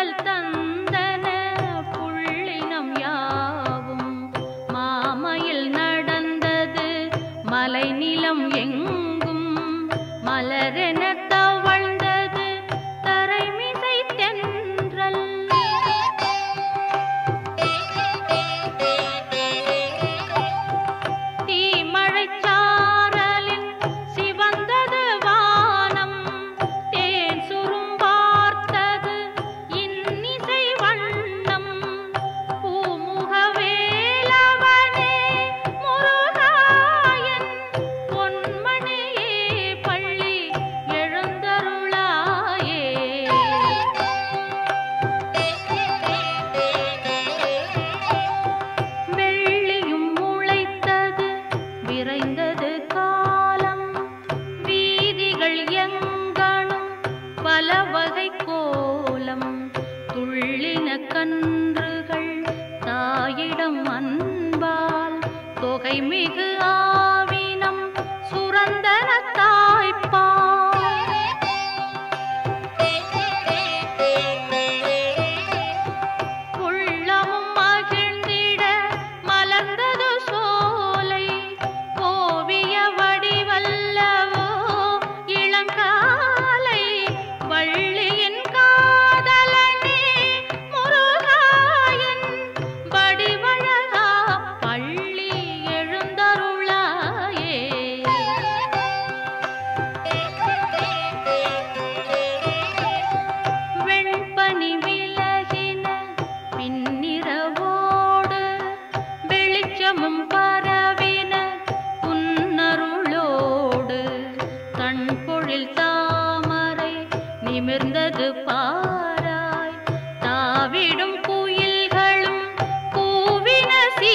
புகழ் தந்தன புள்ளினம் யாவும் மாமையில் நடந்தது மலை நிலம் எங்கும் மலரென தவழ்ந்தது தரைமிசை தென்றல் தீமழைச்சாரலின் சிவந்தது வானம் தேன் சுரும்பார்த்தது இன்னிசை வண்ணம் பூமுக வேலவனே முருகாயன் பொன்மணியே பள்ளி எழுந்தருளாயே வெள்ளியும் முளைத்தது விரைந்தது காலம் வீதிகள் எங்கணும் பல வகை கோலம் துள்ளின கன்றுகள் தாயிடம் அன்பால் தொகை மிகு ஆவினம் சுரந்தன தாய்ப்பால் உள்ளமும் மகிழ்ந்திட மலர்ந்தது சோலை ஓவிய வடிவல்லவோ இளங்காலை வள்ளியின் காதலனே முருகாயன் வடிவழகா பள்ளி எழுந்தருளாயே வெண்பனி விலகின பின்னிரவோடு வெளிச்சமும் பரவின புன்னருளோடு தன் பொழில் தாமரை நிமிர்ந்தது பாராய் தாவிடும் குயில்களும் கூவின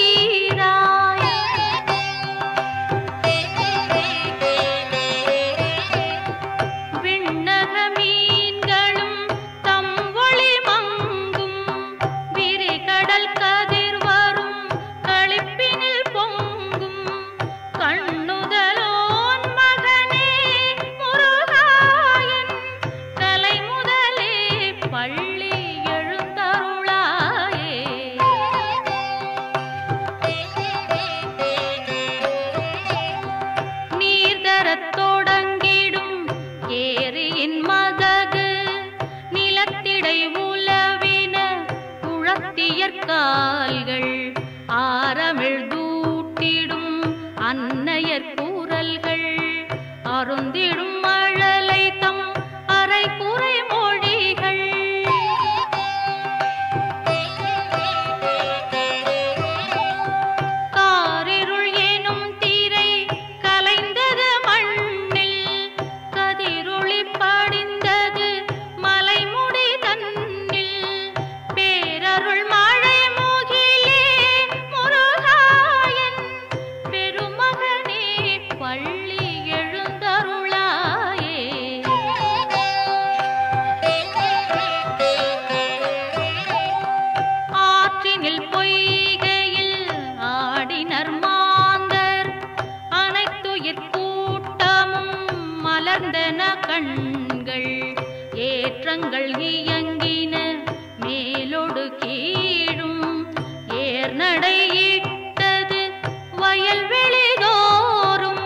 சீராய் விண்ணக மீன்களும் தம் ஒளி மங்கும் விரிகடல் கதிர் வரும் களிப்பினில் பொங்கும் கண்ணுதலோன் மகனே முருகாயன் கலை முதலே பள்ளி எழுந்தருளாயே நீர் தரத் தொடங்கிடும் ஏரியின் மதகு நிலத்திடை உலவின குழத்தியற் கால்கள் ஆரமிழ் தூட்டிடும் அன்னையர் கூறல்கள் அருந்திடும் மழலை தம் அரை குறை மொழிகள் காரிருள் எனும் திரை கலைந்தது மண்ணில் கதிரொளி படிந்தது மலைமுடி தன்னில் பேரருள் மழை முகிலே முருகாயன் பெருமகனே பள்ளி எழுந்தருளாயே ஆற்றினில் பொய்கையில் ஆடினர் மாந்தர் அனைத்துயிர் கூட்டமும் மலர்ந்தன கண்கள் ஏற்றங்கள் இயங்கின மேலொடு கீழும் ஏர்நடையிட்டது வயல்வெளிதோறும்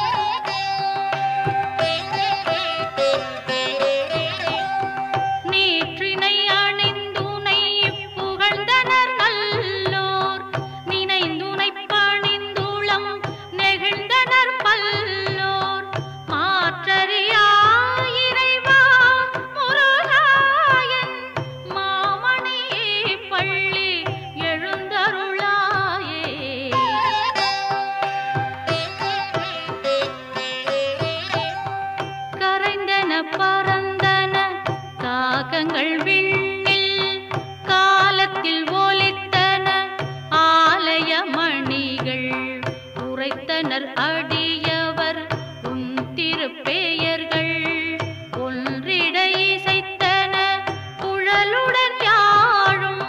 நீற்றினை அணிந்துனை புகழ்ந்தனர் நல்லோர் நினைந்துனை பணிந்துளம் நெகிழ்ந்தனர் பல்லோர் மாற்றறியா இறைவா முருகாயன் மாமணியே பள்ளி எழுந்தருளாயே கரைந்தன பறந்தன காகங்கள் விண்ணில் காலத்தில் ஒலித்தன ஆலய மணிகள் உரைத்தனர் அடியவர் உன் திருப்பெயர்கள் ஒன்றிட இசைத்தன குழலுடன் யாழும்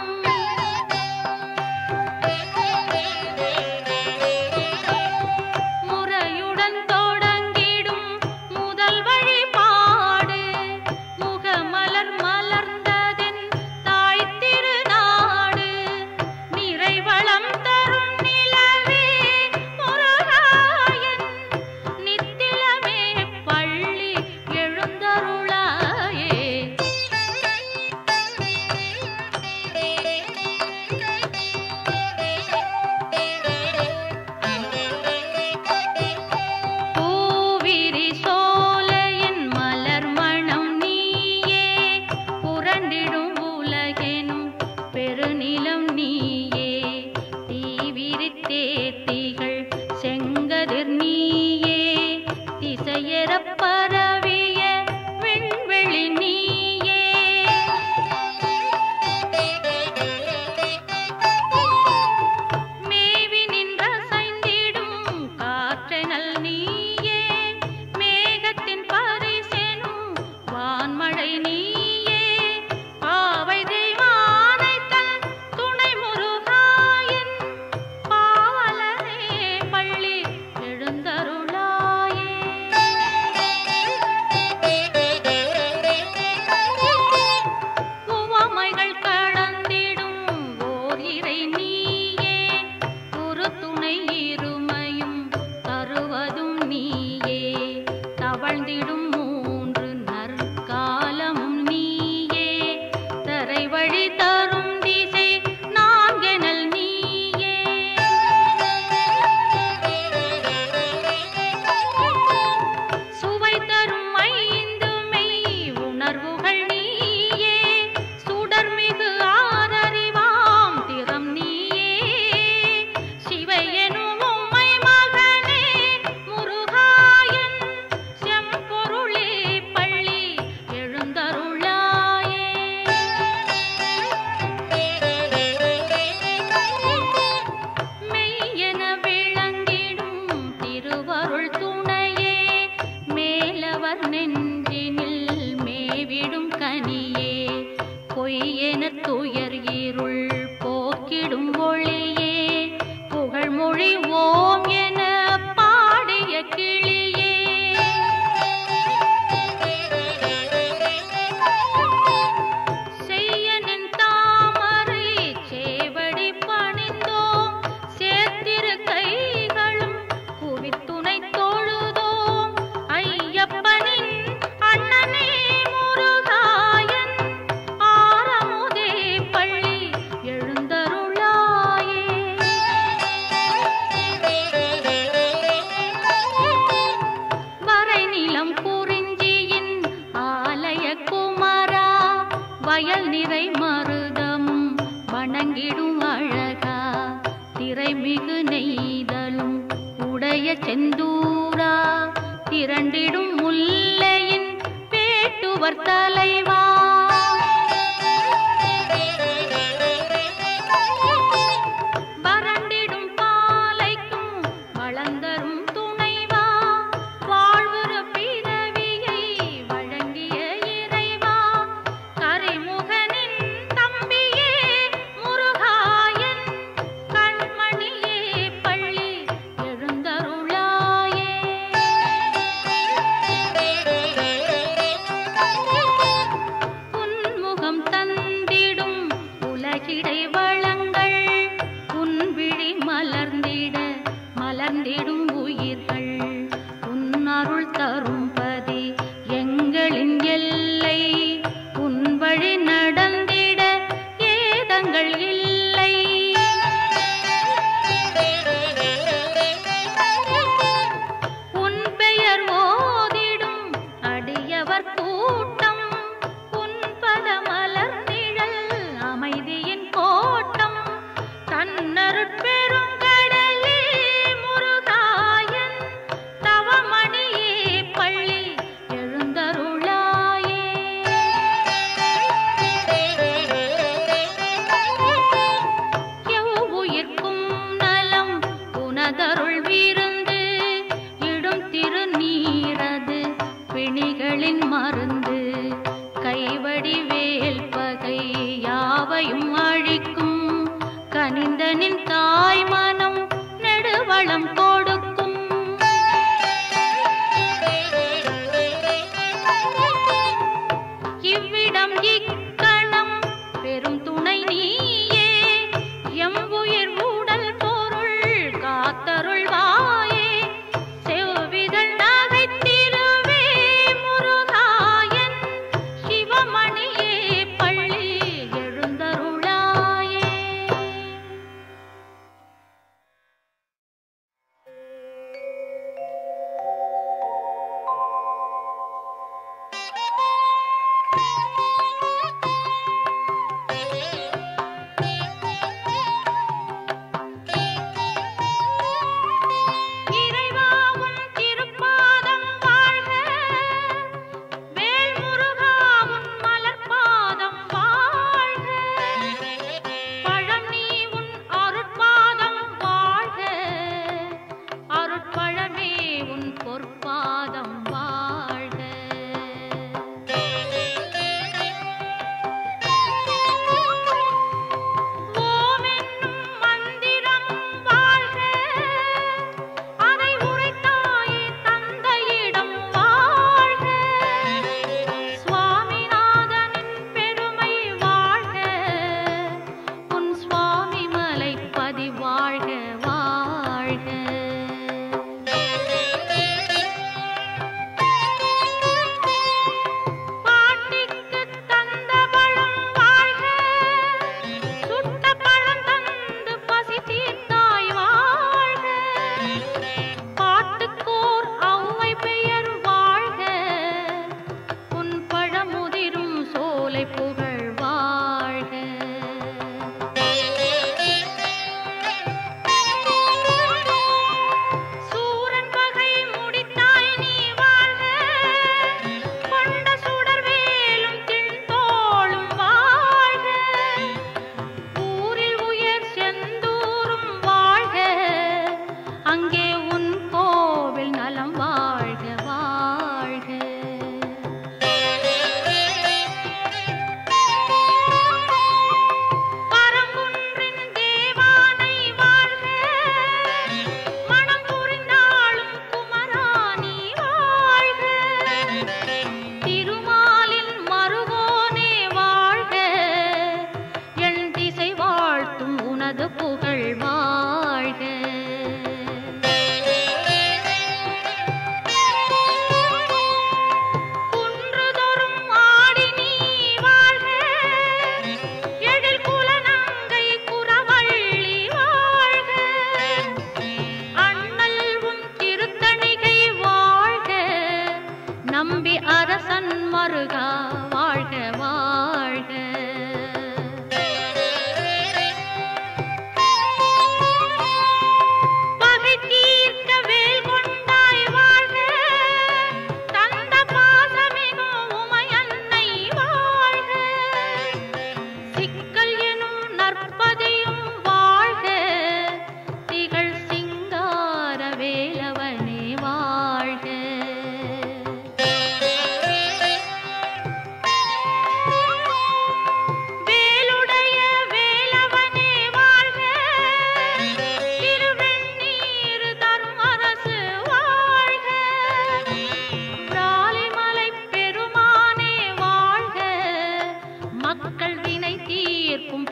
முறையுடன் தொடங்கிடும் முதல் வழிபாடு முகமலர் மலர்ந்ததென் உலகெனும் பெருநிலம் நீயே தீவிரித்தே தீகள் செங்கதிர் நீயே திசையறப் பரவிய விண்வெளி நீயே மேவி நின்ற சைந்திடும் காற்றெனல் நீயே மேகத்தின் பரிசெனும் வான்மழை நீயே பாவை தெய்வானை தன் துணை முருகாயன் பாவலனே பள்ளி எழுந்தருளாயே உவமைகள் கடந்திடும் ஓர் இறை நீயே ஒரு துணை இருமையும் தருவதும் நீயே தவழ்ந்திடும் மூன்று நற்காலமும் நீயே தரை வழி தரும் திசை நான்கெனல் நீயே சுவை தரும் ஐந்து மெய் உணர்வுகள் நீயே சுடர்மிகு ஆரறிவாம் திறம் நீயே சிவை எனும் உம்மை மகனே முருகாயன் செம்பொருளே பள்ளி எழுந்தருளாயே மெய்யென விளங்கிடும் திருவருள் துணையே மேலவர் நெஞ்சினில் மேவிடும் கனியே பொய்யென துயர் இருள் போக்கிடும் ஒளியே புகழ்மொழி ஓம் என பாடிய கிளியே செய்யனின் தாமரை சேவடி பணிந்தோம் சேர்த்திரு கைகளும் குவித்துணை தொழுதோம் ஐயப்பனின் அண்ணனே முருகாயன் ஆரமுதே பள்ளி எழுந்தருளாயே வரை நிலம் குறிஞ்சியின் ஆலய குமரா வயல் நிறை மருதமும் வணங்கிடும் அழகா திரைமிகு நெய்தலும் உடைய செந்தூரா திரண்டிடும் முல்லையின் பேட்டுவர் தலைவா வறண்டிடும் பாலைக்கும் வளர்ந்தரும் துணைவா வாழ்வுறு பிறவியை வழங்கிய இறைவா கரிமுகனின் தம்பியே முருகாயன் கண்மணியே பள்ளி எழுந்தருளாயே உன்முகம் தந்திடும் உலகிடை வளங்கள் உன் விழி மலர்ந்திட மலர்ந்திடும் உயிர்கள் உன் அருள் தரும்பதி எங்களின் எல்லை உன் வழி நடந்திட ஏதங்கள் இல்லை உன் பெயர் ஓதிடும் அடியவர் கூட்டம் உன் பத மலர் நிழல் அமைதியின் கோட்டம் தன்னருட்பெருங்கடலே முருகாயன் தவமணியே பள்ளி எழுந்தருளாயே எவ்வுயிர்க்கும் நலம் உனதருள் விருந்து இடும் திருநீரது பிணிகளின் மருந்து கைவடி வேல் பகை யாவையும் அழிக்கும் கனிந்தனின் தாய் மனம் நெடுவளம் கொடுக்கும் இவ்விடம் இக்கணம் பெரும் துணை நீயே எம்புயிர் உடல் பொருள் காத்தருள்வாயே செவ்விதழ் நகைத்திருவே முருகாயன் சிவமணியே பள்ளி எழுந்தருளாயே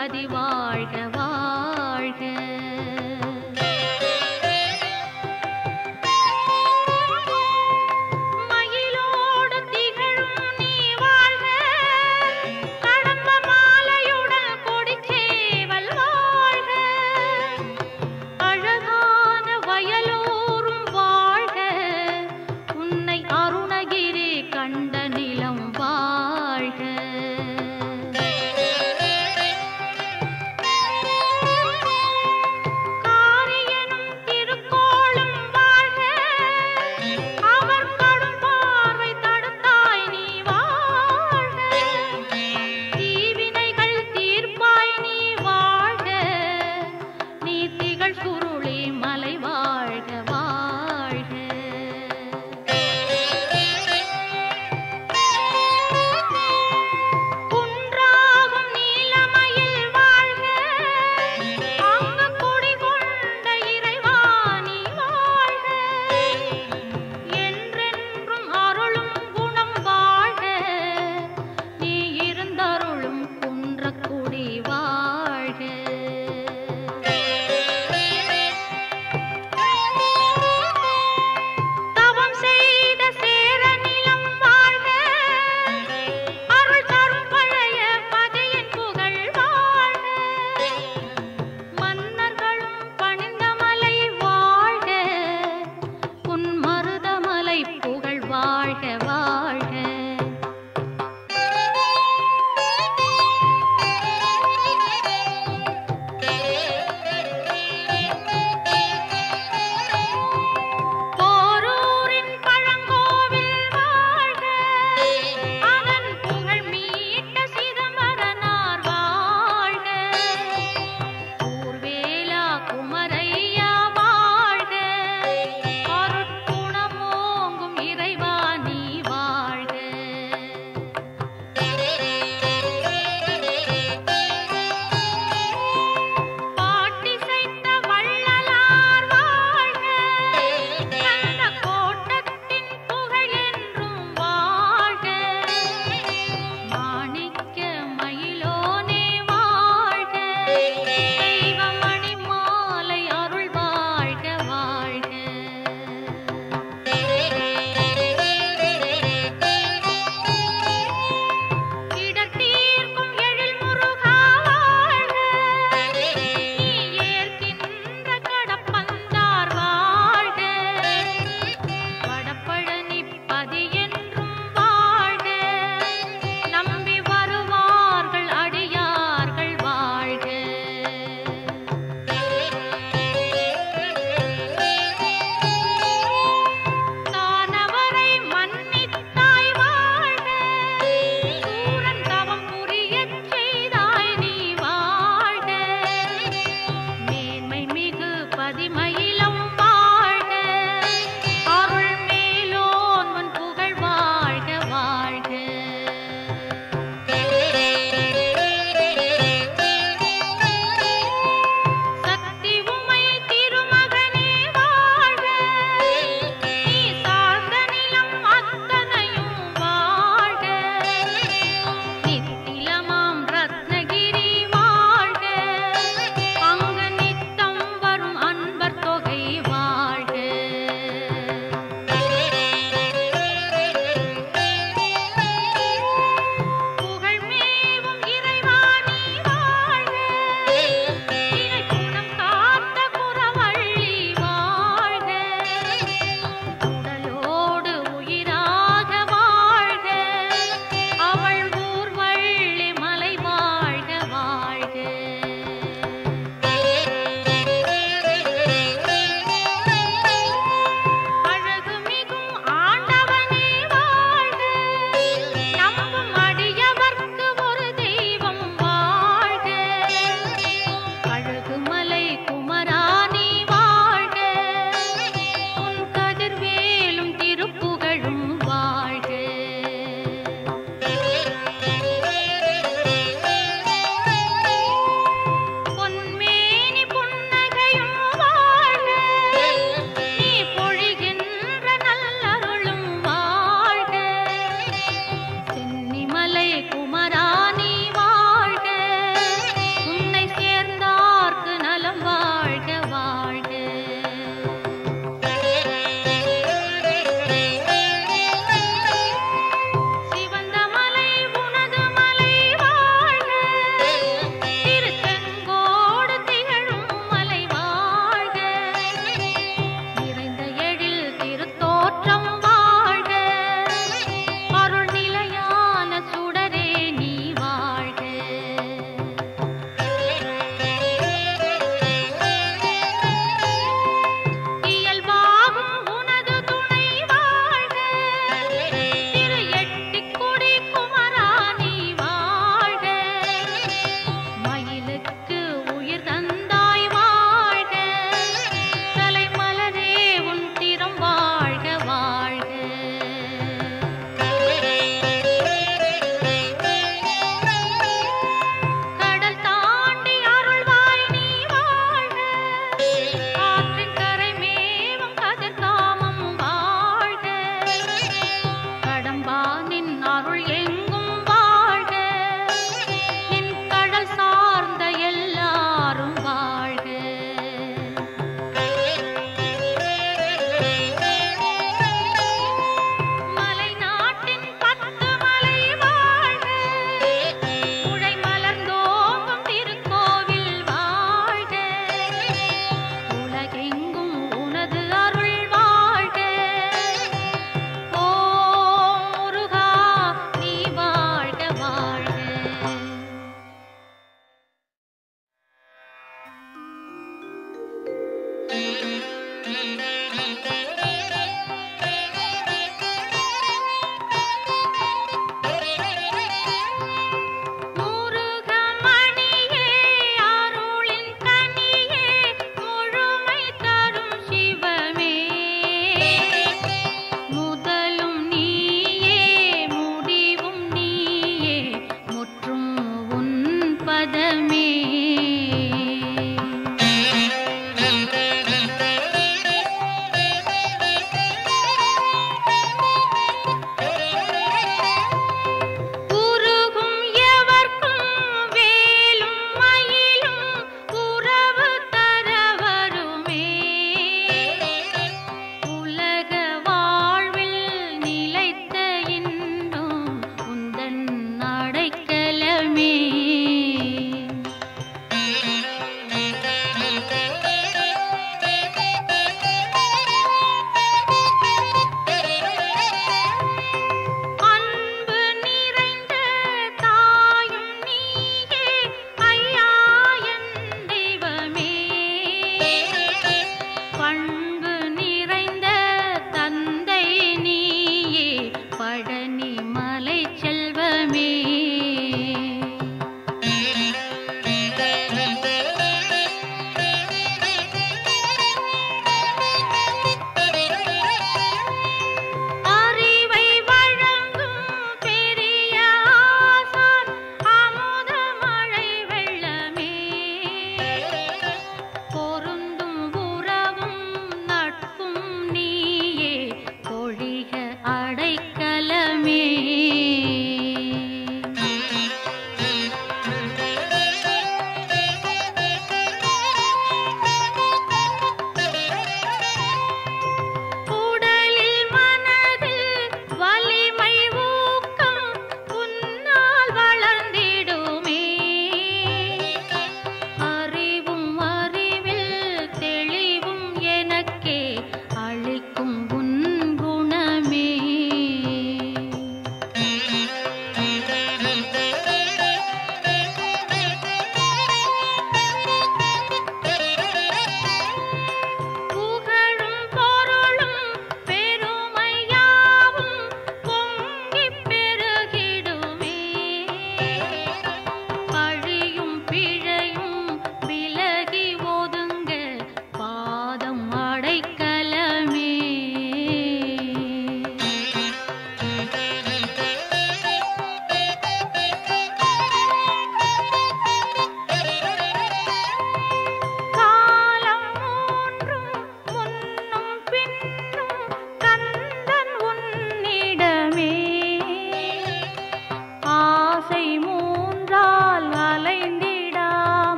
பதி வாழ்க வாழ்க மயிலோடு திகழும் நீ வாழ்க கடம்ப மாலையுடன் கொடிச்சேவல் வாழ்க அழகான வயலூரும் வாழ்க உன்னை அருணகிரி கண்ட நிலம் வாழ்க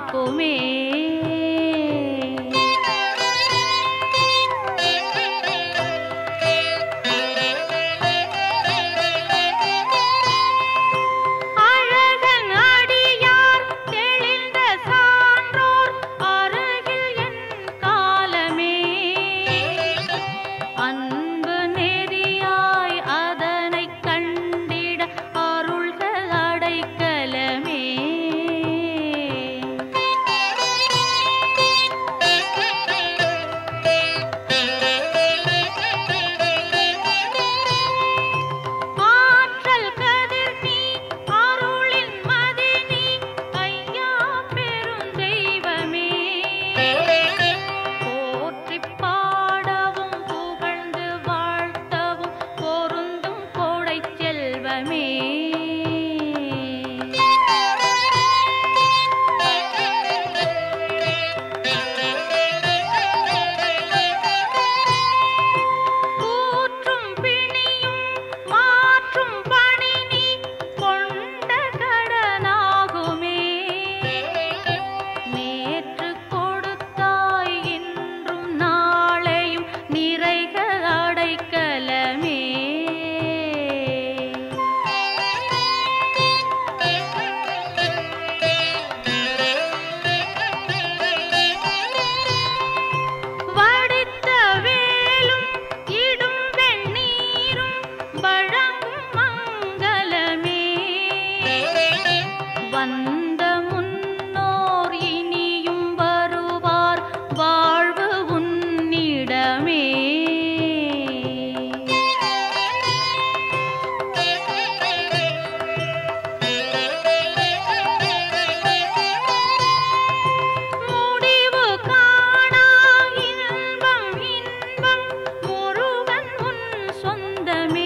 பார்க்குமே அழகன் அடியார் தெளிந்த சான்றோர் அருகில் என் காலமே அன்பு நெறியாய் அதனைக் கண்டிட அருள்கள் அடைக்கலமே ஆற்றல் கதிர் நீ அருளின் மதி நீ ஐயா பெருந்தெய்வமே போற்றிப் பாடவும் புகழ்ந்து வாழ்த்தவும் பொருந்தும் கோடைச் செல்வமே கூற்றும் பிணியும் மாற்றும் பணி நீ கொண்ட கடனாகுமே நேற்று கொடுத்தாய் இன்றும் நாளையும் நிறைக அடைக்கலமே வடித்த வேலும் இடும் வெண்ணீரும் வழங்கும் மங்களமே வந்த முன்னோர் இனியும் வருவார் வாழ்வு உன்னிடமே முடிவு காணா இன்பம் இன்பம் முருகன் உன் சொந்தமே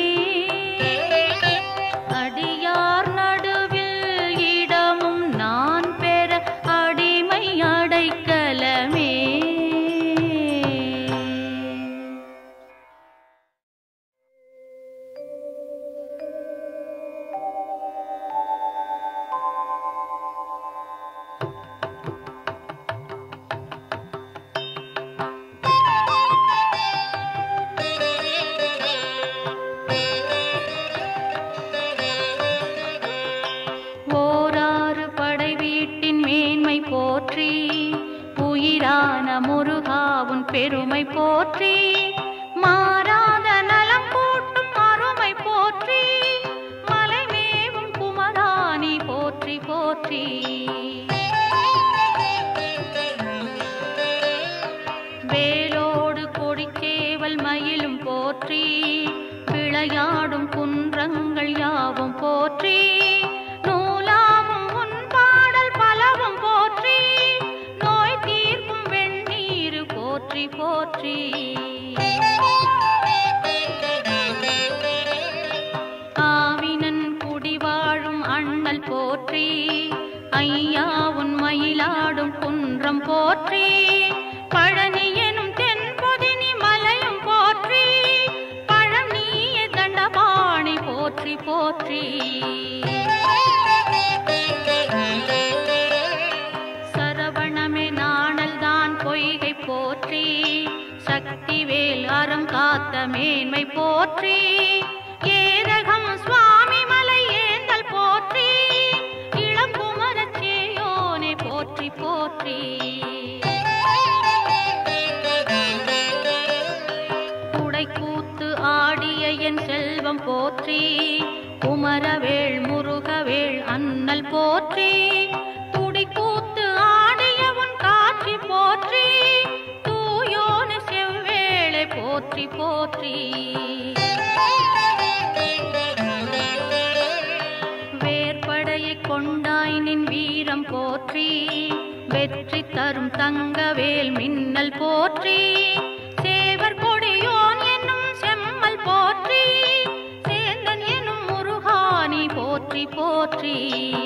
அடியார் நடுவில் இடமும் நான் பெற அடிமை அடைக்கலமே ஓராறு படை வீட்டின் மேன்மை போற்றி உயிரான முருகாவுன் பெருமை போற்றி மாறாத நலம் கூட்டும் அருமை போற்றி மலைமேவும் குமராணி போற்றி போற்றி வேலோடு கொடிச்சேவல் மயிலும் போற்றி விளையாடும் குன்றங்கள் யாவும் போற்றி நூலாவும் உன் பாடல் பலவும் போற்றி நோய் தீர்க்கும் வெண்ணீர் போற்றி போற்றி ஆவினன் குடிவாழும் அண்ணல் போற்றி ஐயா உன் மயிலாடும் குன்றம் போற்றி பழனி எனும் தென்பொதினி மலையும் போற்றி பழனிய தண்டபாணி போற்றி போற்றி சரவணமே நாணல் தான் பொய்கை போற்றி சக்திவேல் அறம் காத்த மேன்மை போற்றி ஏரகம் சுவாமி மலை ஏந்தல் போற்றி இளங்குமரச்சேயோனே போற்றி போற்றி குடைக்கூத்து ஆடிய என் செல்வம் போற்றி குமரவேள் முருகவேள் அண்ணல் போற்றி துடிக்கூத்து ஆடிய உன் காட்சி போற்றி தூயோன செவ்வேளை போற்றி போற்றி வேற்படையை கொண்டாய் நின் வீரம் போற்றி வெற்றி தரும் தங்கவேல் மின்னல் போற்றி சேவர் கொடியோன் என்னும் செம்மல் போற்றி சேந்தன் எனும் முருகானி போற்றி போற்றி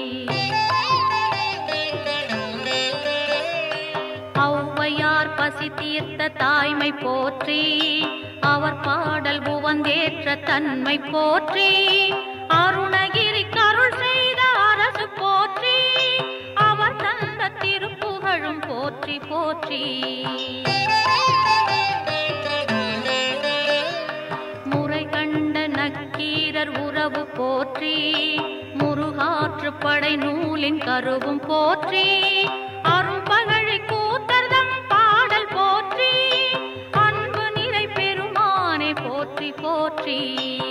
ஔவையார் பசி தீர்த்த தாய்மை போற்றி அவர் பாடல் புவந்தேற்ற தன்மை போற்றி அருணகிரி கருள் செய்த அரசு போற்றி அவர் தந்த திருப்பூர் நீலர் உறவு போற்றி முருகாற்று படை நூலின் கருவும் போற்றி அரும் பகழை கூத்தர்தம் பாடல் போற்றி அன்பு நிறை பெருமானை போற்றி போற்றி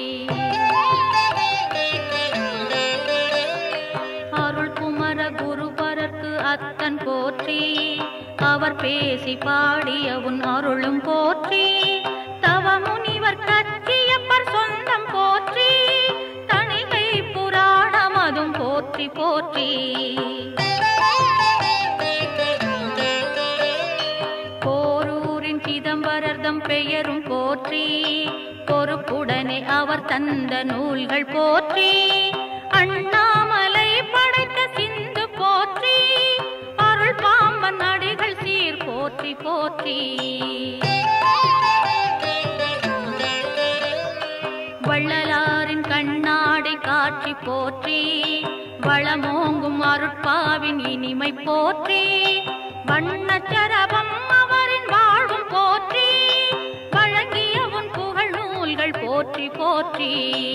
அருள் குமர குருபரர்க்கு அத்தன் போற்றி அவர் பேசி பாடிய உன் அருளும் போற்றி தவ முனிவர் கச்சியப்பர் சொந்தம் போற்றி தணிகை புராணம் அதும் போற்றி போற்றி போரூரின் சிதம்பரர்தம் பெயரும் போற்றி பொறுப்புடனே அவர் தந்த நூல்கள் போற்றி அண்ணாமலை படைத்த சிந்து போற்றி அருள் பாம்பன் அடிகள் சீர் போற்றி போற்றி வள்ளலாரின் கண்ணாடி காட்சி போற்றி வளமோங்கும் அருட்பாவின் இனிமை போற்றி வண்ணச்சரபம் அவரின் வாழ்வும் போற்றி வழங்கிய உன் புகழ் நூல்கள் போற்றி போற்றி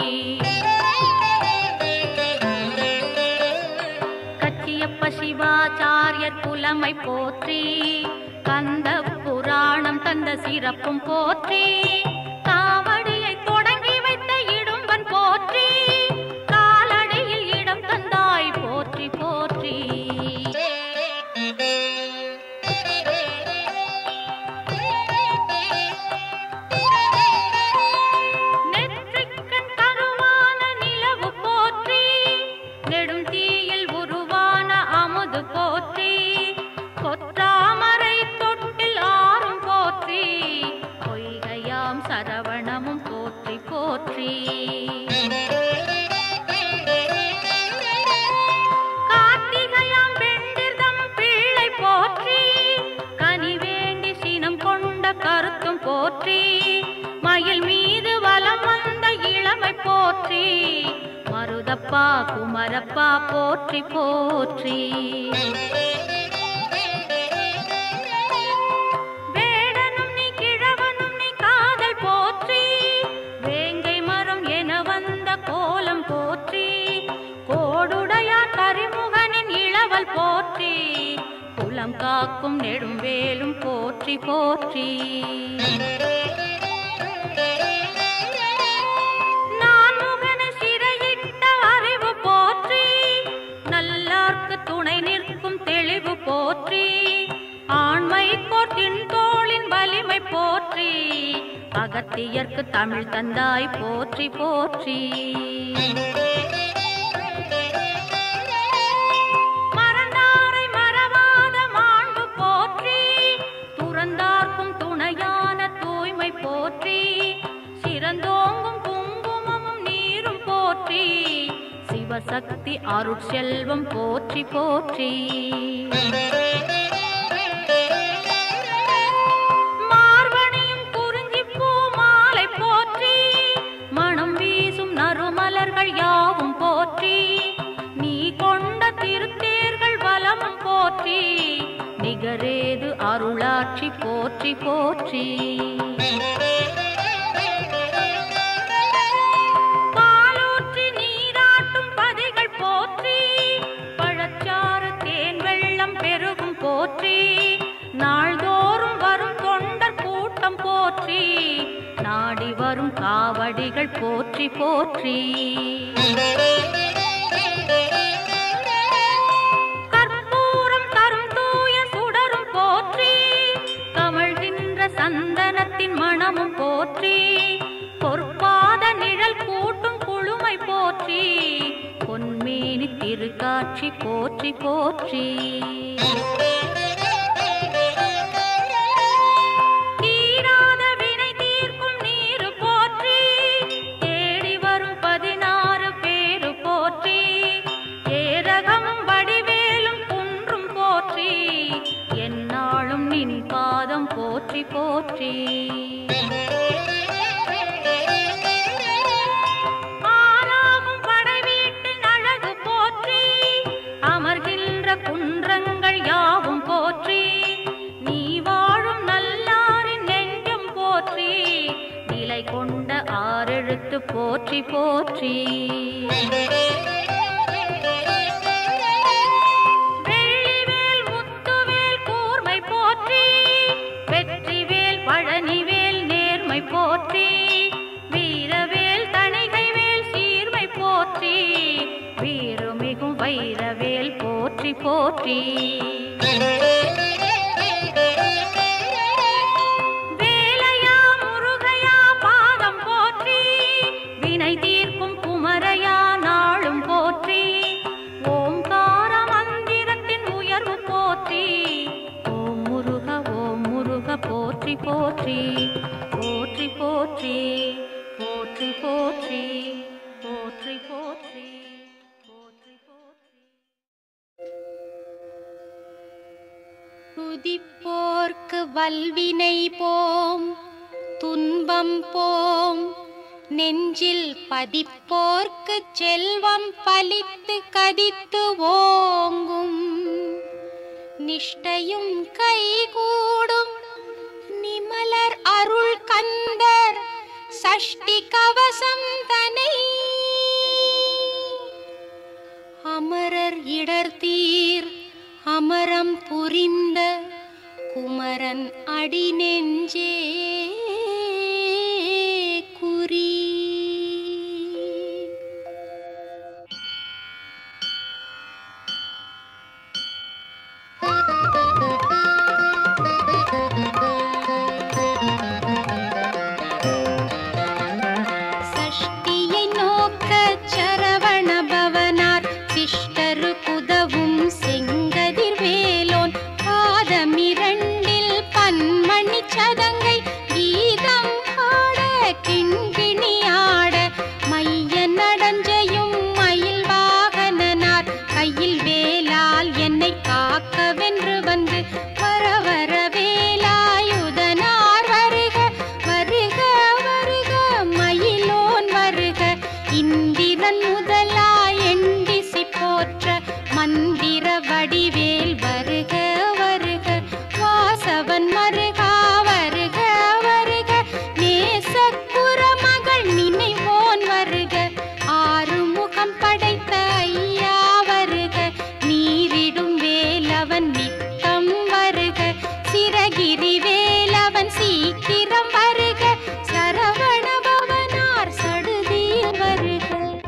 கச்சியப்ப சிவாச்சாரியர் புலமை போற்றி கந்த புராணம் தந்த சிறப்பும் போற்றி காவடியை தொடங்கி வைத்த இடும்பன் போற்றி காலடியில் இடம் தந்தாய் போற்றி போற்றி நெற்றிக்கண் கருவான நிலவு போற்றி நெடும் தீயில் உருவான அமுது போற்றி கொற்றாமரை தொட்டில் ஆறும் போற்றி பொய்கையாம் சரவணமும் போற்றி போற்றி கார்த்திகையாம் வெண்டிர்தம் பிள்ளை போற்றி கனி வேண்டி சினம் கொண்ட கருத்தும் போற்றி மயில் மீது வலம் வந்த இளமை போற்றி மருதப்பா குமரப்பா போற்றி போற்றி வேடனும் நீ கிழவனும் நீ காதல் போற்றி வேங்கை மரம் என வந்த கோலம் போற்றி கோடுடையார் கரிமுகனின் இளவல் போற்றி குலம் காக்கும் நெடும்பேலும் போற்றி போற்றி நான்முகனை சிறையிட்ட அறிவு போற்றி நல்லார்க்கு துணை நிற்கும் தெளிவு போற்றி ஆண்மை கோர்த்தின் தோளின் வலிமை போற்றி அகத்தியர்க்கு தமிழ் தந்தாய் போற்றி போற்றி மறந்தாரை மறவாத மாண்பு போற்றி துறந்தார்க்கும் துணையான தூய்மை போற்றி சிறந்தோங்கும் குங்குமமும் நீரும் போற்றி சிவசக்தி அருட்செல்வம் போற்றி போற்றி மார்கழியும் குறிஞ்சிப்பூ மாலை போற்றி மணம் வீசும் நறுமலர்கள் யாவும் போற்றி நீ கொண்ட திருத்தேர்கள் வலமும் போற்றி நிகரேது அருளாட்சி போற்றி போற்றி பாலூற்றி நீராட்டும் பதிகள் போற்றி பழச்சாறு தேன் வெள்ளம் பெருகும் போற்றி நாள்தோறும் வரும் தொண்டர் கூட்டம் போற்றி நாடி வரும் காவடிகள் போற்றி போற்றி கற்பூரம் தரும் தூய சுடரும் போற்றி கமழ்கின்ற சந்தனத்தின் மணமும் போற்றி பொற்பாத நிழல் கூட்டும் குழுமை போற்றி பொன்மேனி திருக்காட்சி போற்றி போற்றி தீராத வினை தீர்க்கும் நீரு போற்றி தேடி வரும் பதினாறு பேரு போற்றி ஏரகமும் வடிவேலும் குன்றும் போற்றி எந்நாளும் நின் பாதம் போற்றி போற்றி ஆறாகும் படை வீட்டின் அழகு போற்றி அமர்கின்ற குன்றங்கள் யாவும் போற்றி நீ வாழும் நல்லாரின் நெஞ்சம் போற்றி நிலை கொண்ட ஆறெழுத்து போற்றி போற்றி வெள்ளிவேல் முத்துவேல் கூர்மை போற்றி வெற்றிவேல் பழனிவேல் நேர்மை போற்றி வீரவேல் தணிகைவேல் சீர்மை போற்றி வீறுமிகும் வைரவேல் போற்றி போற்றி வேலையா முருகையா பாதம் போற்றி வினை தீர்க்கும் குமரையா நாளும் போற்றி ஓங்கார மந்திரத்தின் உயர்வு போற்றி ஓம் முருக ஓம் முருக போற்றி போற்றி போற்றி போற்றி போற்றி போற்றி போற்றி போற்றி போற்றி போற்றி துதிப்போர்க்கு வல்வினை போம் துன்பம் போம் நெஞ்சில் பதிப்போர்க்கு செல்வம் பலித்து கதித்து ஓங்கும் நிஷ்டையும் கைகூடும் நிமலர் அருள் கந்தர் சஷ்டி கவசம் தனை அமரர் இடர்தீர் அமரம் புரிந்த குமரன் அடி நெஞ்சே குறி சஷ்டியை நோக்க சரவண பவனார் சிஷ்டரு குதவும் செங்கதிர் வேலோன் பாதமிரண்டில் பன்மணி சதங்கை கீதம் ஆட கிண்கிணி ஆட மைய நடஞ்சையும் மயில் வாகனனார் கையில் வேலால் என்னை காக்கவென்று வந்து வர வர வேலாயுதனார் வருக வருக வருக மயிலோன் வருக இந்திரன் முதலா எண்டிசி போற்ற மந்திர வடிவேல் வருக வருக வாசவன் மருகா வருக வருக நேசக்குற மகள் நினைவோன் வருக ஆறு முகம் படைத்த ஐயா வருக நீரிடும் வேலவன் நித்தம் வருக சிறகிரி வேலவன் சீக்கிரம் வருக சரவண பவனார் சடுதியில் வருக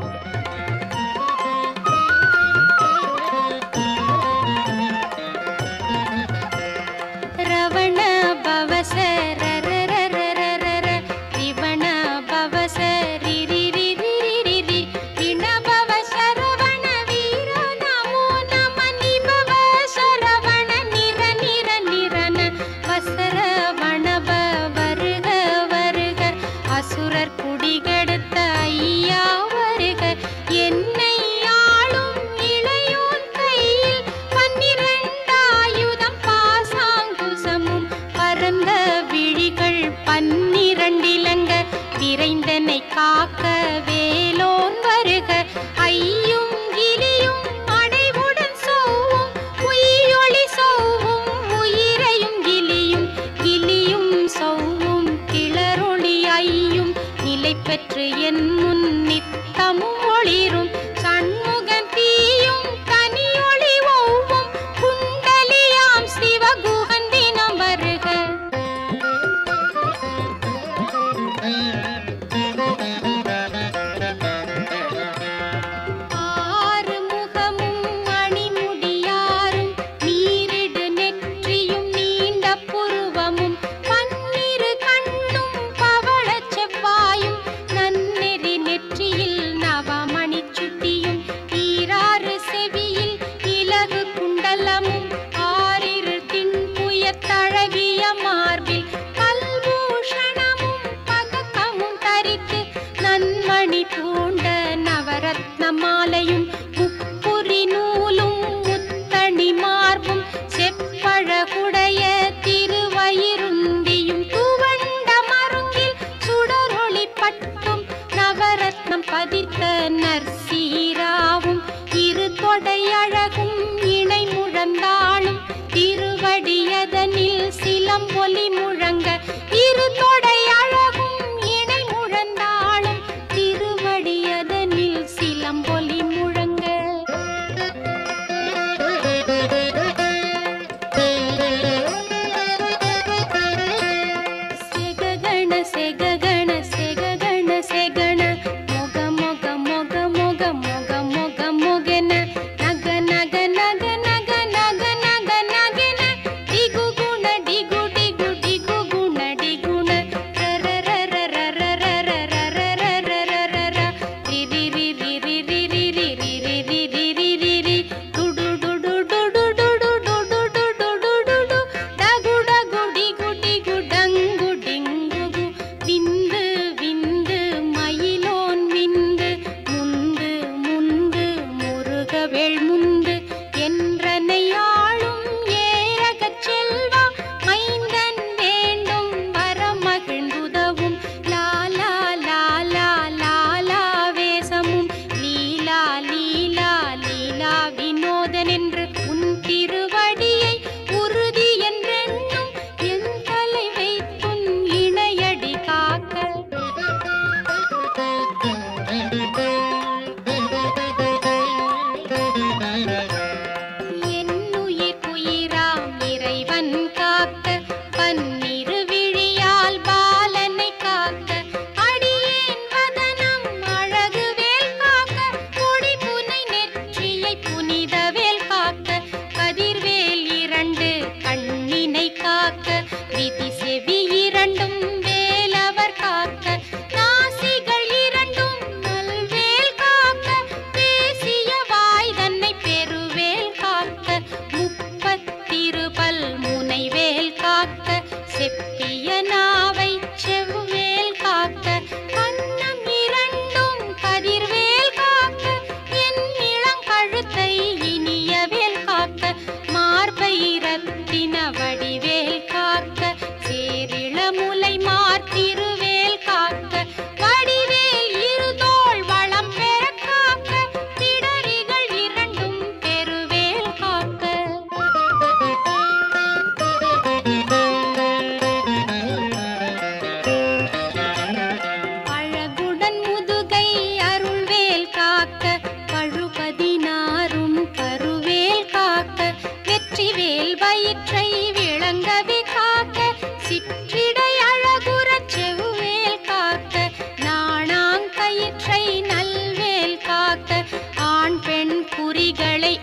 ரவண பவச ரரரரரரர, ரிவண பவச ரிரிரிரிரிரிரி, ரிணபவ சரவண வீர நமோ நம நிபவ சரவண நிர நிர நிரன வசரவணப வருக வருக அசுரர் குடிகெடுத்த ஐயா வருக என்னை ஆளும் இளையோன் கையில் பன்னிரண்டாயுதம் பாசாங்குசமும் பரந்த விழிகள் பன்னிரண்டிலங்க விரைந்தனை காக்க வேலோன் வருக ஐயும் கிளியும் அடைவுடன் சோவும் உயிரொளி சோவும் உயிரையும் கிளியும் கிளியும் சோவும் கிளரொளி ஐயும் நிலை பெற்று என் முன் நித்தமும் ஒளிரும் சண்முகன் தீயும் தனியொளி ஓவும் குண்டலியாம் சிவகுகன் தினம் வருக ஆறு முகமும் மணிமுடியாரும் நீரிடு நெற்றியும் நீண்ட புருவமும் பன்னிரு கண்ணும் பவளச் செவ்வாயும் நன்னெறி நெற்றியில் நவமணி சுட்டியும் ஈராறு செவியில் இலகு குண்டலமும் ஆறிரு தின்புய தழகிய மார்பில் கல்பூஷணமும் பதக்கமும் தரித்து நன்மணி பூண்ட நவரத்ன மாலையும் முப்புரி நூலும் முத்தணி மார்பும் செப்பழகுடைய திருவயிருந்தியும் துவண்ட மருங்கில் சுடரொளி பட்டும் நவரத்னம் பதித்த நற்சீராவும் இரு தொடையழகும் இணை முழந்தாளும் திருவடியதனில் சிலம்பொலி முழங்க இரு தொடையழகும் இணை முழந்தாளும் திரு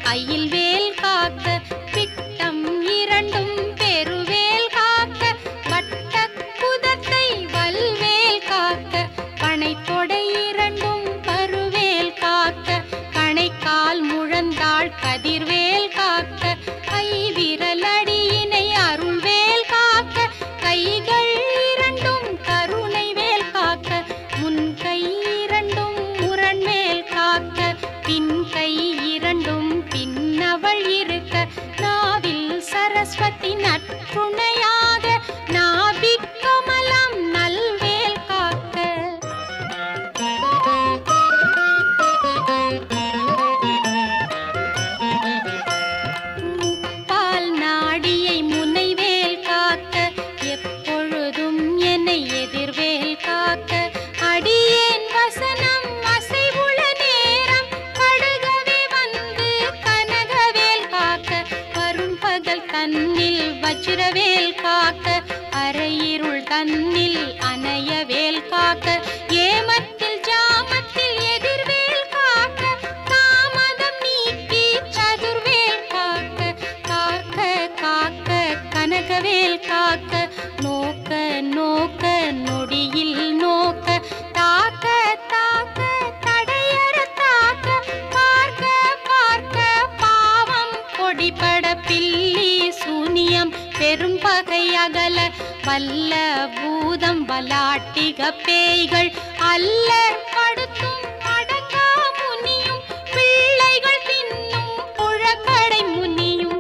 அயில் வேல் காக்க பிட்டம் இரண்டும் பெருவேல் காக்க வட்ட குதத்தை வல்வேல் காக்க பனைத்தொடை இரண்டும் பருவேல் காக்க கணைக்கால் முழந்தாள் கதிர்வேல் காக்க கைவிரல் அடியினை அருள்வேல் காக்க கைகள் இரண்டும் கருணை வேல் காக்க முன் கை இரண்டும் முரண்மேல் காக்க பின் கை இரண்டும் பின்னவள் இருக்க நாவில் சரஸ்வதி நற்றுணையாக நாபிக் கமலம் நல்வேல் காக்க முப்பால் நாடியை முனைவேல் காக்க எப்பொழுதும் என்னை எதிர்வேல் காக்க அடியேன் வசனம் அசைவுள நேரம் கடுகவே வந்து கனகவேல் காக்க வரும் பகல் தன்னில் வஜ்ரவேல் காக்க அரையிருள் தன்னில் அணையவேல் காக்க ஏமத்தில் ஜாமத்தில் எதிர்வேல் காக்க தாமதம் நீக்கி சதுர்வேல் காக்க காக்க காக்க கனகவேல் காக்க நோக்க நோக்க நொடியில் நோக்க தாக்க தாக்க தடையற தாக்க பார்க்க பார்க்க பாவம் பொடிபட பில்லி சூனியம் பெரும் பகை அகல வல்ல பூதம் பலாட்டிக பேய்கள் அல்ல படுத்தும் அடங்கா முனியும் பிள்ளைகள் தின்னும் புழக்கடை முனியும்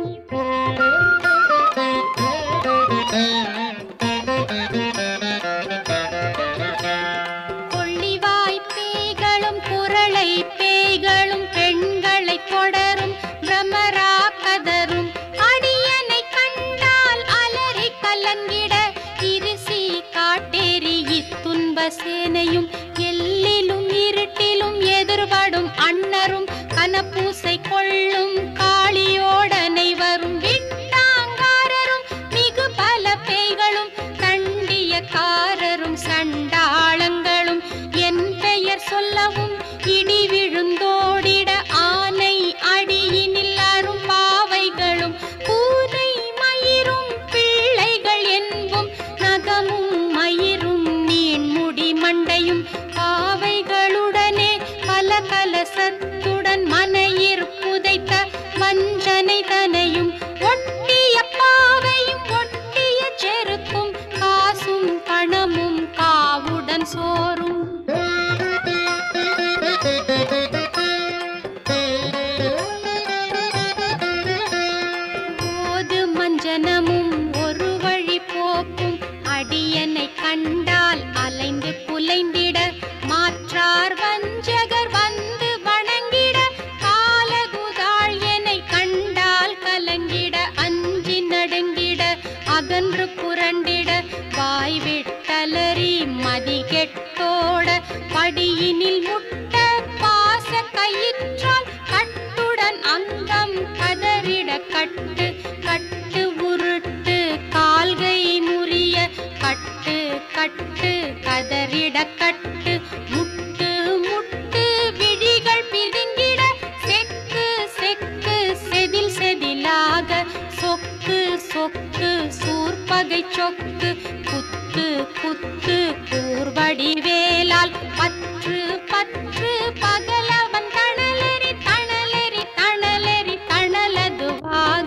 கொள்ளிவாய் பேய்களும் குரளை பேய்களும் பெண்களை தொடரும் பிரமரா கதரும் அடியனை கண்டால் அலறி கலங்கிட இருசி காட்டேரி இத்துன்ப சேனையும் எல்லிலும் இருட்டிலும் எதிர்படும் அண்ணரும் கனப்பூசை கொள்ளும் காளியோடனை வரும் விட்டாங்காரரும் மிகு பல பேய்களும் தண்டியக்காரரும் சண்டாளங்களும் என் பெயர் சொல்லவும் இடி விழுந்தோடிட ஆனை அடியினில் அரும் பாவைகளும் பூனை மயிரும் பிள்ளைகள் என்பும் நகமும் மயிரும் நீண்முடி மண்டையும் பாவைகளுடனே பல கலசத்துடன் மனையிற் புதைத்த வஞ்சனை தனையும் ஒட்டிய பாவையும் ஒட்டிய செருக்கும் காசும் பணமும் காவுடன் சோறும் போது மஞ்சனமும் ஒரு வழி போக்கும் அடியனை கண்டால் அலைந்து குலைந்திட மாற்றார் வஞ்சகர் வந்து வணங்கிட காலகுதாள் என்னை கண்டால் கலங்கிட அஞ்சி நடுங்கிட அகன்று புரண்டிட வாய் விட்டலறி மதி கெட்டோட படியினில் முட்ட பாச கயிற்றால் கட்டுடன் அங்கம் கதறிட கட்டு கட்டு உருட்டு கால்கை முறிய கட்டு கட்டு கதறிட கட்டு முட்டு முட்டு விழிகள் பிதுங்கிட செக்கு செக்கு செதில் செதிலாக சொக்கு சொக்கு சூர்பகை சொக்கு குத்து குத்து கூர்வடி வேலால் பற்று பற்று பகலவன் தணலெறி தணலெறி தணலெறி தணலதுவாக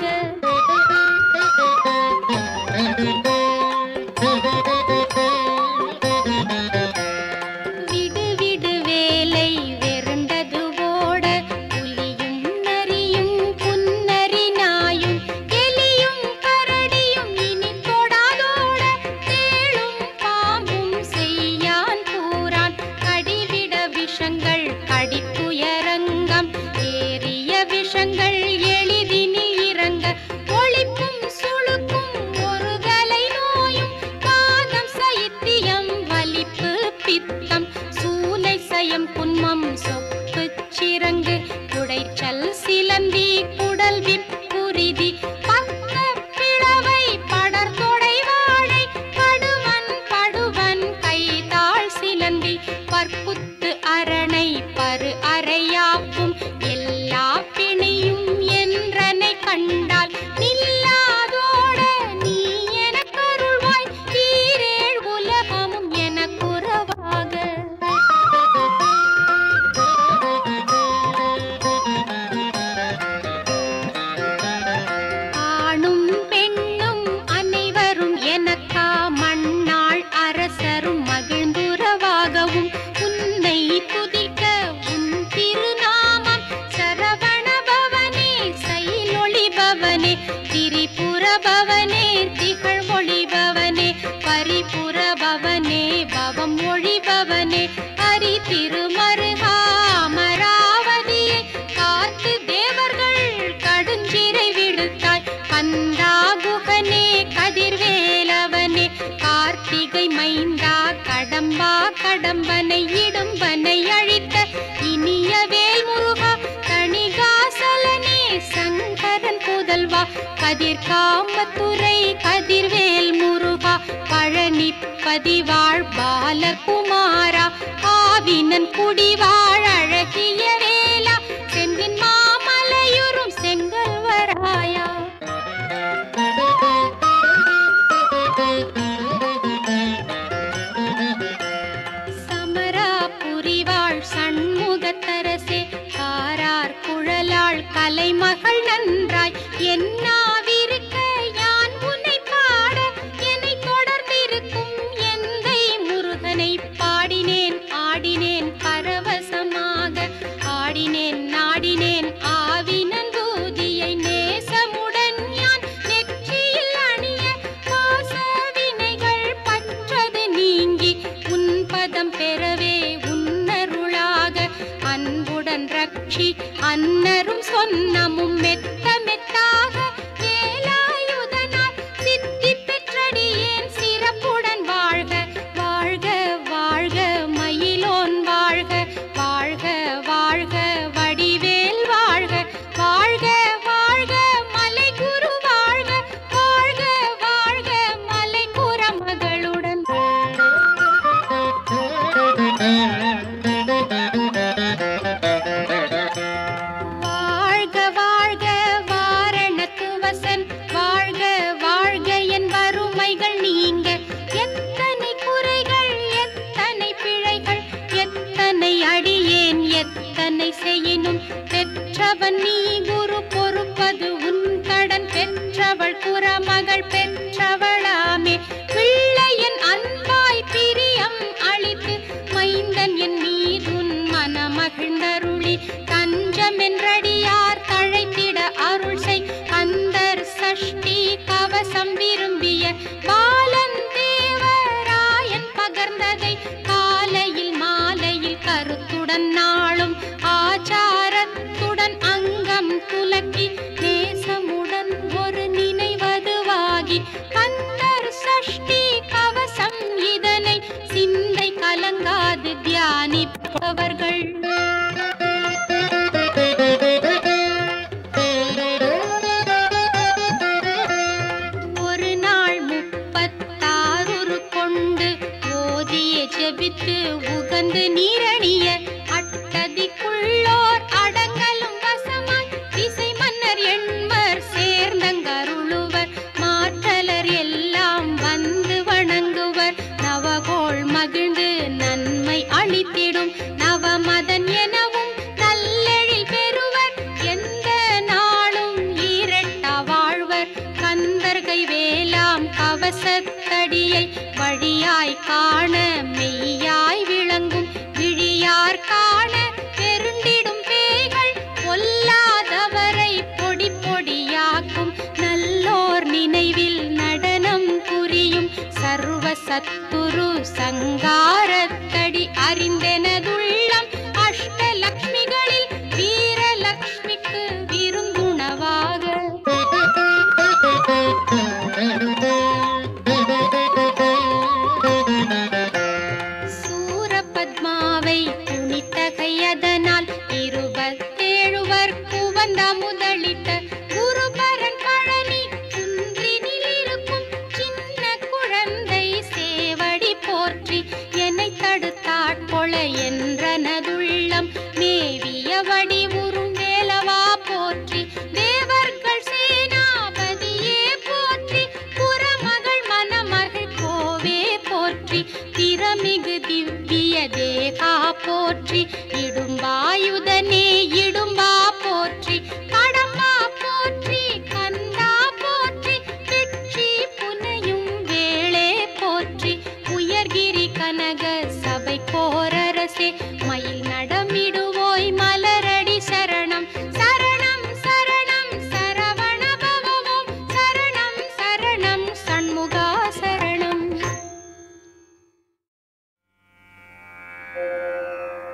விடு விடு வேலை வெருண்டது ஓட புலியும் நரியும் புன்னரி நாயும் எலியும் கரடியும் இனி தொடாதோட தேளும் பாம்பும் செய்யான் கூறான் கடிவிட விஷங்கள் கடித்துயரங்கம் ஏறிய விஷங்கள் எளிதினில் இறங்க ஒளிப்பும் சுளுக்கும் ஒரு கலை நோயும் பாதம் சைத்தியம் வலிப்பு பித்தம் சூலை சயம் குன்மம் சொப்பு சிறங்கு குடைச்சல் சிலந்தி குடல் விப்புரிதி பக்க பிளவை படர்தொடை வாழை படுவன் படுவன் கைதாள் சிலந்தி பற்புத்து அரணை பரு அறையாப்பும் எல்லா பிணியும் திருமருகா அமராவதியை காத்து தேவர்கள் கடுஞ்சிறை விடுத்தாய் கந்தா குகனே கதிர்வேலவனே கார்த்திகை மைந்தா கடம்பா கடம்பனை இடும்பனை அழித்த இனிய வேல் முருகா தணிகாசலனே சங்கரன் புதல்வா கதிர்காமத்துறை கதிர்வேல் முருகா பழனி பதிவாழ் பாலகுமாரா ஆவினன் குடிவாழ் அழகிய வேலா செந்தின் மாமலையுறும் செங்கல்வராயா சமரா புரிவாள் சண்முகத்தரசே காரார் குழலாள் கலைமகள் நன்றாய் என்னாவிருக்க யான் உன்னை பாட என்னை தொடர்ந்திருக்கும் எந்தை முருகனை பாடினேன் ஆடினேன் பரவசமாக ஆடினேன் நாடினேன் ஆவினன் பூதியை நேசமுடன் யான் நெற்றியில் அணிய பாச வினைகள் பற்றது நீங்கி உன் பதம் பெறவே உன்னருளாக அன்புடன் ரட்சி அன்னரும் சொன்னமும் மெத்த மெத்தாக வேலாயுதனால் சித்தி பெற்றடியேன் சிறப்புடன் வாழ்க வாழ்க வாழ்க மயிலோன் வாழ்க வாழ்க வாழ்க வடிவேல் வாழ்க வாழ்க வாழ்க மலை குரு வாழ்க வாழ்க வாழ்க மலை மகளுடன் வாழ்க வாழ்க வாரணத்து வசன் வாழ்க வாழ்க என் வறுமைகள் நீங்க எத்தனை குறைகள் எத்தனை பிழைகள் எத்தனை அடியேன் எத்தனை செய்யினும் பெற்றவன் நீ குரு பொறுப்பது உன் கடன் பெற்றவள் குறமகள் பெற்றவளாமே பிள்ளையன் அன்பாய் பிரியம் அளித்து மைந்தன் என் மீதுன் மனமகிழ்ந்தருளி தஞ்சம் என்றடியார் தழைத்திட அருள் செய் கந்தர் சஷ்டி கவசம் விரும்பிய பாலன் தேவராயன் பகர்ந்ததை காலையில் மாலையில் கருத்துடன் நாளும் ஆச்சாரத்துடன் அங்கம் துலக்கி நேசமுடன் ஒரு நினைவதுவாகி கந்தர் சஷ்டி கவசம் இதனை சிந்தை கலங்காது தியானிப்பவர்கள் ஒரு நாள் முப்பத்தாறு கொண்டு ஓதிய ஜெபித்து உகந்து நீரணிய அட்டதிக்குள்ளோர் அடங்கலும் வசமாய் திசை மன்னர் எண்மர் சேர்ந்தங்கருளுவர் மாற்றலர் எல்லாம் வந்து வணங்குவர் நவகோள் மகிழ்ந்து நன்மை அளித்திடும் நவமதன் எனவும் நல்லெழில் பெறுவர் எந்த நாளும் ஈரட்ட வாழ்வர் கந்தர்கை வேலாம் கவசத்தடியை வழியாய் காண மெய்யாய் விளங்கும் விழியார் காண பெருண்டிடும் பேய்கள் பொல்லாதவரை பொடி பொடியாக்கும் நல்லோர் நினைவில் நடனம் புரியும் சர்வ சத்துரு சங்காரத்தடி அறிந்தெனதுள்ளம் அஷ்டலக்ஷ்மிகளில் வீரலக்ஷ்மிக்கு விருங்குணவாக சூரபத்மாவை துணித்தகையதனால் இருபத்தேழுவர் குவந்த முதலிட்ட குருபரன் பழனி குன்றினில் இருக்கும் சின்ன குழந்தை சேவடி போற்றி என்னை தடுத்தாட்கொள என்றனதுள்ளம் மேவிய வடிவுறும் வேலவா போற்றி தேவர்கள் சேனாபதியே போற்றி புறமகள் மணமகள் கோவே போற்றி திறமிகு திவ்ய தேகா போற்றி இடும்பாயுதனே இடும்பா போற்றி கடம்பா போற்றி கந்தா போற்றி வெற்றி புனையும் வேளே போற்றி உயர்கிரி கனக சபை கோரரசே மயில் நடமிடுவோய் மலரடி சரணம் சரணம் சரணம் சரவண பவவோம் சரணம் சரணம் சண்முகா சரணம்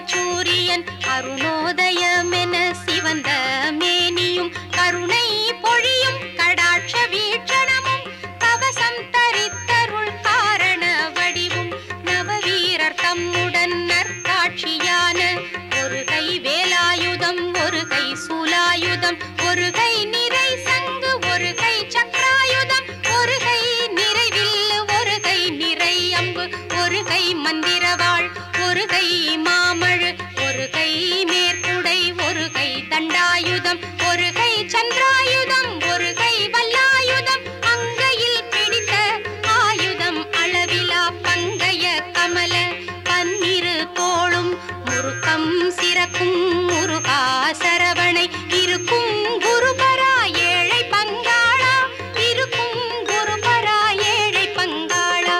சூரியன் அருணோதயமென சிவந்த மேனியும் கருணை பொழியும் கடாட்ச வீட்சணமும் கவசம் தரித்தருள் காரண வடிவும் நவவீரர் தம்முடன் நற்காட்சியான ஒரு கை வேலாயுதம் ஒரு கை சூலாயுதம் ஒரு கை நிறை சங்கு ஒரு கை சக்ராயுதம் ஒரு கை நிறைவில் ஒரு கை நிறை அம்பு ஒரு கை மந்திரவாள் ஒரு கை மாமழு ஒரு கை மேற்குடை ஒரு கை தண்டாயுதம் ஒரு கை சந்திராயுதம் ஒரு கை வல்லாயுதம் அங்கையில் பிடித்த ஆயுதம் அளவிலா பங்கைய கமல பன்னிரு தோளும் முருக்கம் சிறக்கும் முருகா சரவணை இருக்கும் குருபரா ஏழை பங்காளா இருக்கும் குருபரா ஏழை பங்காளா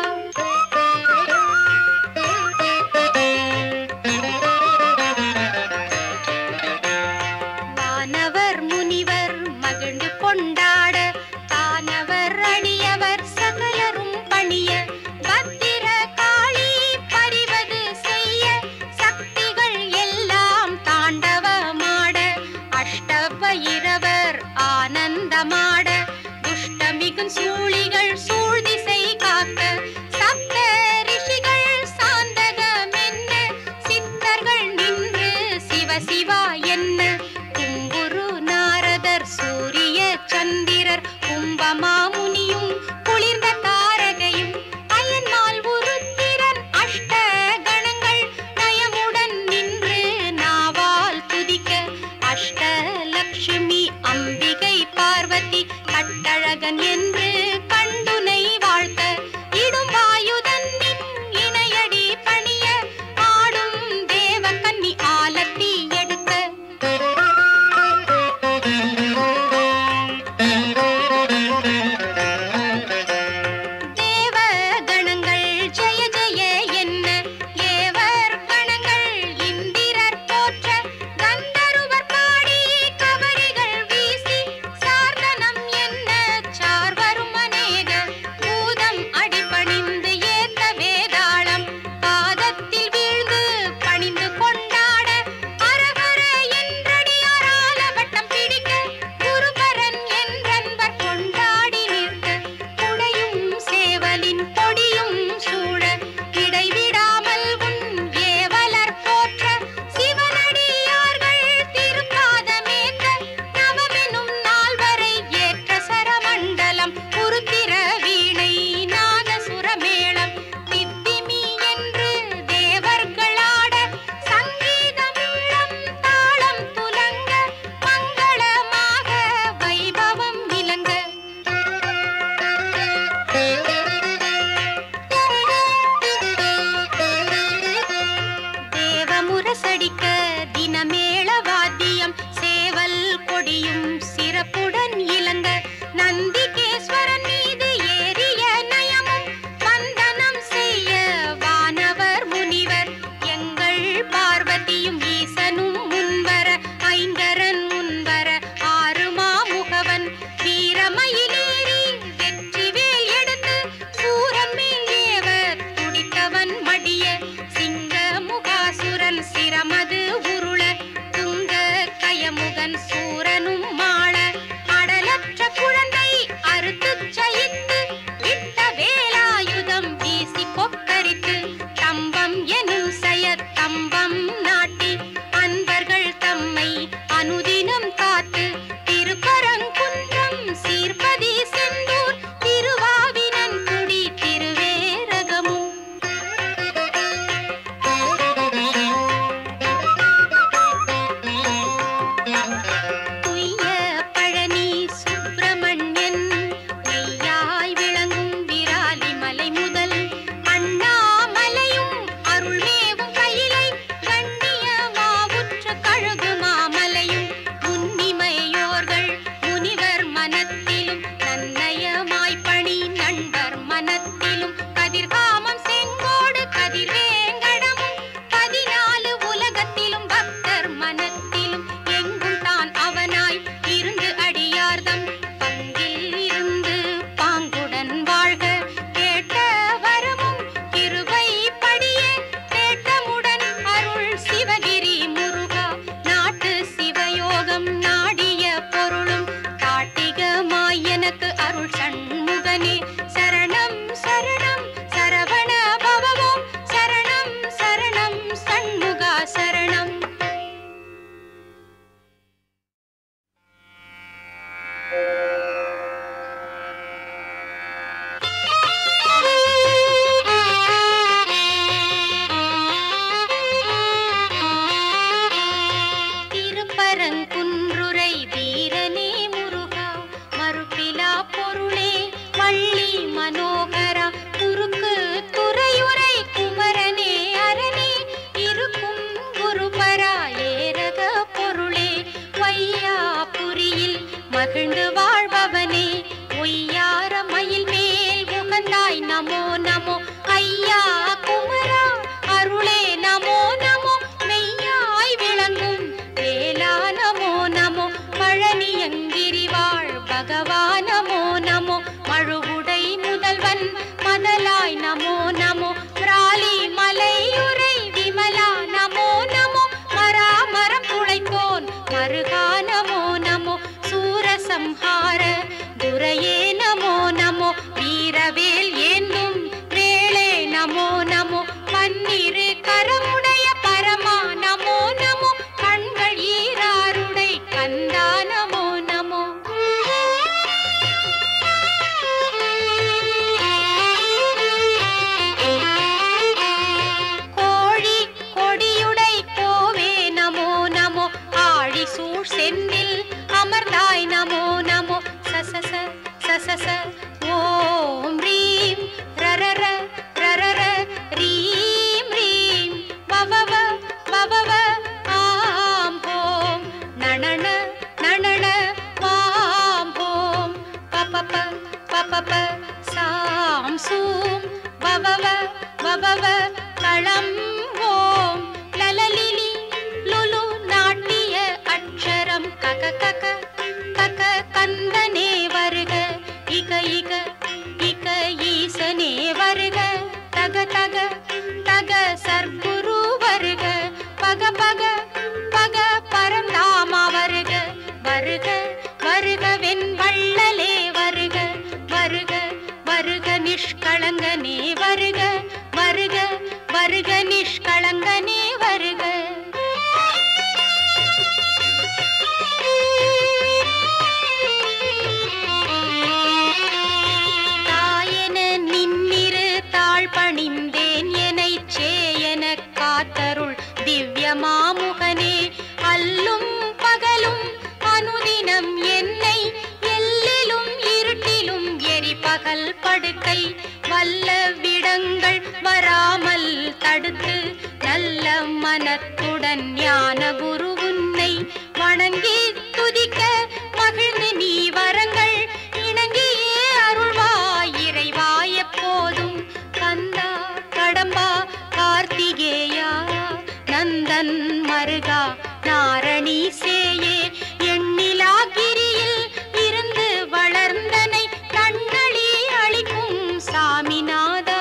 வானவர் முனிவர் மகிழ்ந்து கொண்டாட தானவர் அடியவர் சகலரும் பணிய பத்திர காளி பறிவது செய்ய சக்திகள் எல்லாம் தாண்டவமாட அஷ்டபைரவர் பபப சாம் சூம் வவவ வவவ களம் ஓம் லலலிலி லுலு நாட்டிய அக்ஷரம் கக கக கக கந்தனே வருக இக இக இக ஈசனே வருக தக தக தக சர்க்குரு வருக பக பக பக பரந்தாமா வருக வருக வருக வெண்வள்ளலே வருக வருக வருக நிஷ்களங்கனே வருக வருக வருக நிஷ்களங்கனே வருக தாயென நின்னிரு தாழ் பணிந்தேன் எனைச் சேயன காத்தருள் திவ்ய மாமுகனே அல்லும் பகலும் அனுதினம் என்னை எல்லிலும் இருட்டிலும் எரிபகல் படுக்கை வல்ல விடங்கள் வராமல் தடுத்து நல்ல மனத்துடன் ஞான குரு உன்னை வணங்கி துதிக்க மகிழ்ந்து நீ வரங்கள் இணங்கியே அருள்வாய் இறைவா எப்போதும் கந்தா கடம்பா கார்த்திகேயா நந்தன் மருகா நாரணி சேயே எண்ணிலாகிரியில் இருந்து வளர்ந்தனை கண்ணளி அளிக்கும் சாமிநாதா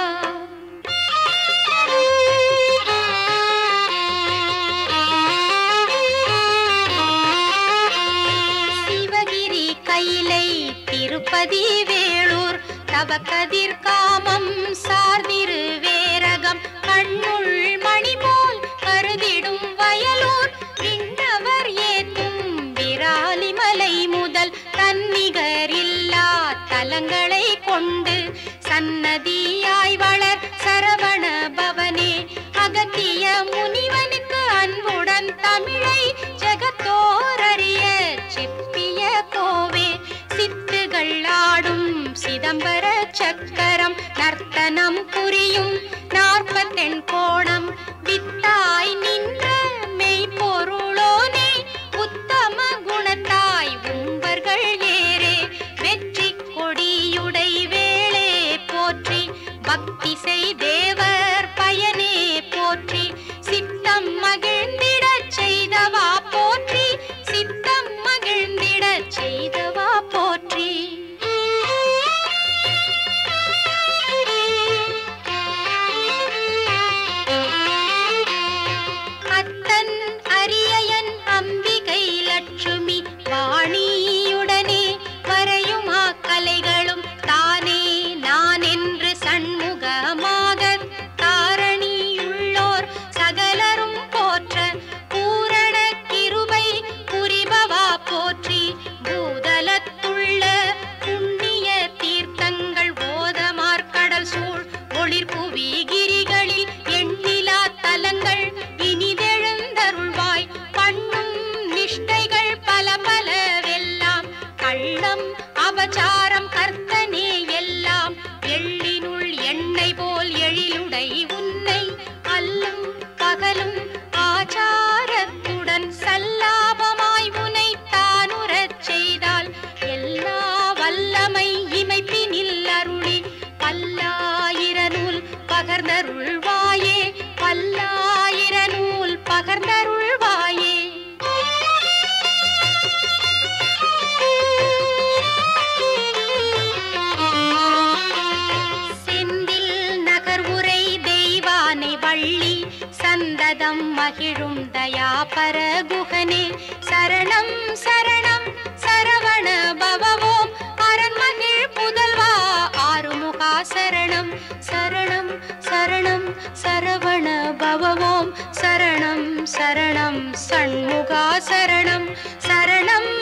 சிவகிரி கைலை திருப்பதி வேளூர் தவக்கதிர் காமம் சார்திரு வேரகம் கண்ணுள் மணி போல் கருதிடும் வயலூர் விண்ணவர் ஏத்தும் விராலிமலை முதல் தன்னிகரில்லா தலங்களை கொண்டு சன்னதியாய் வளர் சரவண பவனே அகத்திய முனிவனுக்கு அன்புடன் தமிழை ஜெகத்தோரறிய சிப்பிய கோவே சித்துகள் ஆடும் சிதம்பர சக்கரம் நர்த்தனம் புரியும் நாற்பத்தெண் கோணம் வித்தாய் நின்ற மெய்ப்பொருளோனே உத்தம குணத்தாய் உம்பர்கள் ஏரே வெற்றி கொடியுடை வேளே போற்றி பக்தி செய் தேவர் பயனே போற்றி சித்தம் மகிழ்ந்திடச் செய்தவா போற்றி சித்தம் மகிழ்ந்திடச் செய்தவா போற்றி அத்தன் அரியயன் அம்பிகை லட்சுமி வாணியுடனே வரையுமா கலைகளும் தானே நான் என்று சண்முகமாக தாரணியுள்ளோர் சகலரும் போற்ற பூரண கிருபை புரிபவா போற்றி பூதலத்துள்ள புண்ணிய தீர்த்தங்கள் ஓதமார்கடல் சூழ் ஒளிர் புவி கிரிகளில் எண்ணிலா தலங்கள் இனிதெழுந்தருள்வாய் பண்ணும் நிஷ்டைகள் பல பலவெல்லாம் கள்ளம் அபச்சாரம் கர்த்தனே எல்லாம் எள்ளினுள் எண்ணெய் போல் எழிலுடை உன்னை அல்லும் பகலும் ஆச்சாரத்துடன் சல்லாபமாய் உனை தானுரச் செய்தால் எல்லா வல்லமை இமைப்பினில் அருளி பல்லாயிர நூல் பகர்ந்தருள்வாயே பல்லாயிர நூல் பகர்ந்தருள்வாயே செந்தில் நகர் உரை தெய்வானை வள்ளி சந்ததம் மகிழும் தயாபர குகனே சரணம் சரணம் சரவண பவவோம் அரண்மகிழ் புதல்வா ஆறுமுகா சரணம் சரணம் சரணம் சரவண பவவோம் சரணம் சரணம் சண்முகா சரணம் சரணம்